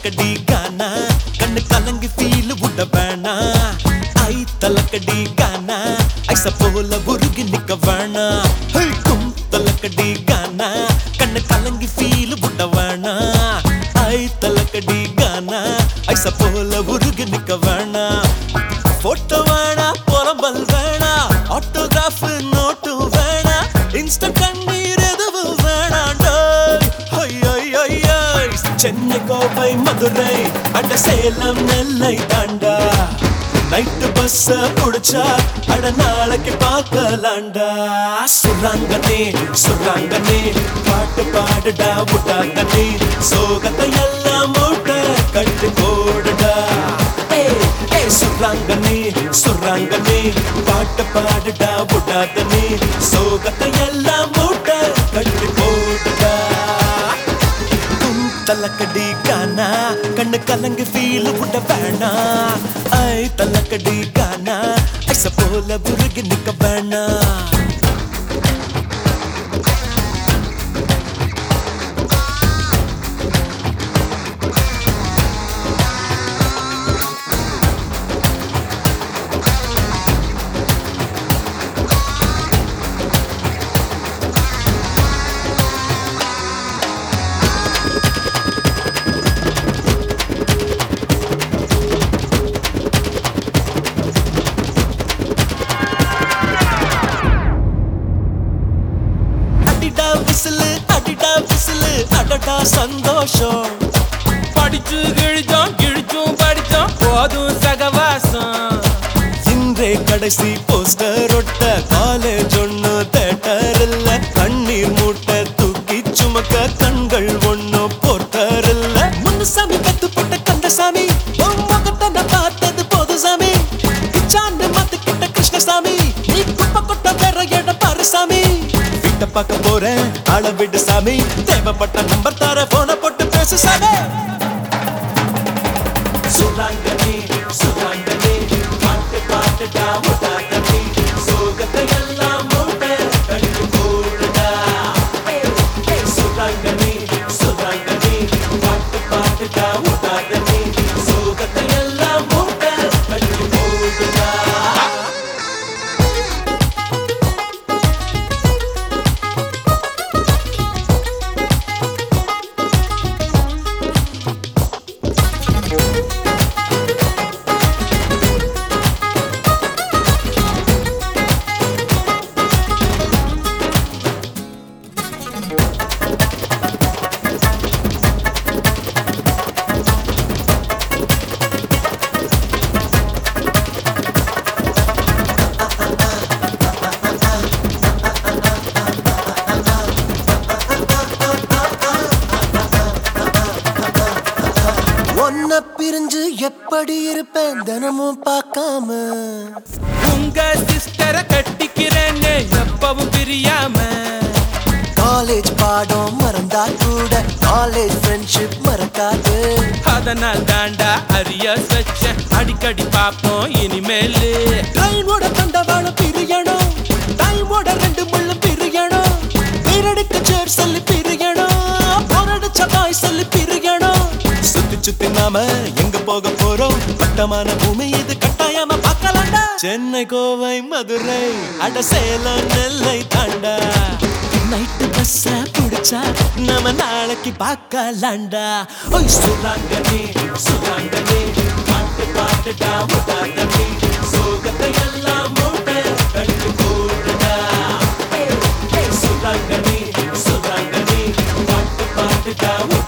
தலக்கடி கானா கண்ணு கலங்கி ஃபீல் விட வேணா ஐ தலக்கடி கானா ஐச போல உருகி நிக்க வேணா ஹே, கும் தலக்கடி கானா கண்ணு கலங்கி ஃபீல் விட வேணா ஐ தலக்கடி கானா ஐச போல உருகி நிக்க வேணா போட்டோ வேணா புலம்பல் வேணா ஆட்டோகிராஃப் நோட்டு வேணா இன்ஸ்டன்ட் கண்ணீர் எதுவும் வேணாண்டோ சென்னை கோவை மதுரை அட சேலம் நெல்லை தாண்டா நைட்டு பஸ் புடிச்சா அட நாளைக்கு பார்க்கலாண்டா சுராங்கனே சுராங்கனே பாட்டு பாடுடா விட்டாங்கனே சோகத்தை எல்லாம் மூட்டை கட்டு போடுடா ஏய், ஏய், சுராங்கனே சுராங்கனே பாட்டு பாடுடா விடாதனே சோகத்தை எல்லாம் மூட்டை கட்டு போடுடா கும் தலக்கடி கானா கண்ணு கலங்கு ஃபீல் விட வேணா ஐ தலக்கடி கானா ஐச போல புருகி நிக்க வேணா அடிடா விசிலு அடிடா விசிலு அடடா சந்தோஷம் படிச்சு கிழிச்சோம் கிழிச்சும் படிச்சோம் போதும் சகவாசம் இன்றே கடைசி போஸ்டர் ஒட்ட காலேஜ் ஒண்ணு தேட்டர் இல்ல கண்ணீர் மூட்டை தூக்கி சுமக்க கண்கள் ஒண்ணு போர்ட்டர் இல்ல முன்னுசாமி கத்துப்பட்ட கந்தசாமி உன் முகத்தை நான் பார்த்தது போது சாமி இச்சாண்டு மாத்துக்கிட்ட கிருஷ்ணசாமி நீ குப்பை கொட்ட வேற இடம் பாரு சாமி வீட்டை பார்க்க போறேன் ஆள விடு சாமி தேவைப்பட்ட நம்பர் தர போன போட்டு பேசு சாமி சுராங்கனே சுராங்கனே பாட்டு பாட்டுடா முட்டாங்கனே சோகத்தை எல்லாம் மூட்டை கட்டு போடுடா சுராங்கனே சுராங்கனே பாட்டு பாட்டுடா முட்டாங்கனே சோகத்தை எல்லாம் மூட்டை கட்டு போடுடா ஒன்ன பிரிஞ்சு எப்படி இருப்பேன் தினமும் பார்க்காம உங்க சிஸ்டரை கட்டிக்கிறேன்னு எப்பவும் பிரியாம காலேஜ் பாடம் மறந்தா கூட காலேஜ் ஃப்ரெண்ட்ஷிப் மறக்காது அதனால் தாண்டா அரியஸ் வச்சேன் அடிக்கடி பாப்போம் இனிமேலு ட்ரெயினோட தண்டவாளம் பிரியணும் டைமோட ரெண்டு முள்ளும் பிரியணும் பேரடிக்க சேர் சொல்லி பிரியணும் போரடிச்ச தாய் சொல்லி பிரியணும் சுத்தி சுத்தி நாம எங்க போக போறோம் வட்டமான பூமி இது கட்டாயமா பார்க்கலாம்டா சென்னை கோவை மதுரை அட சேலம் நெல்லை தாண்டா நைட்டு பஸ்ஸ புடிச்சா நம்ம நாளைக்கு பார்க்கலாம்டா ஓய் சுராங்கனே சுராங்கனே பாட்டு பாட்டுடா முட்டாங்கனே சோகத்தை எல்லாம் மூட்டை கட்டு போடுடா சுராங்கனே சுராங்கனே பாட்டு பாட்டுடா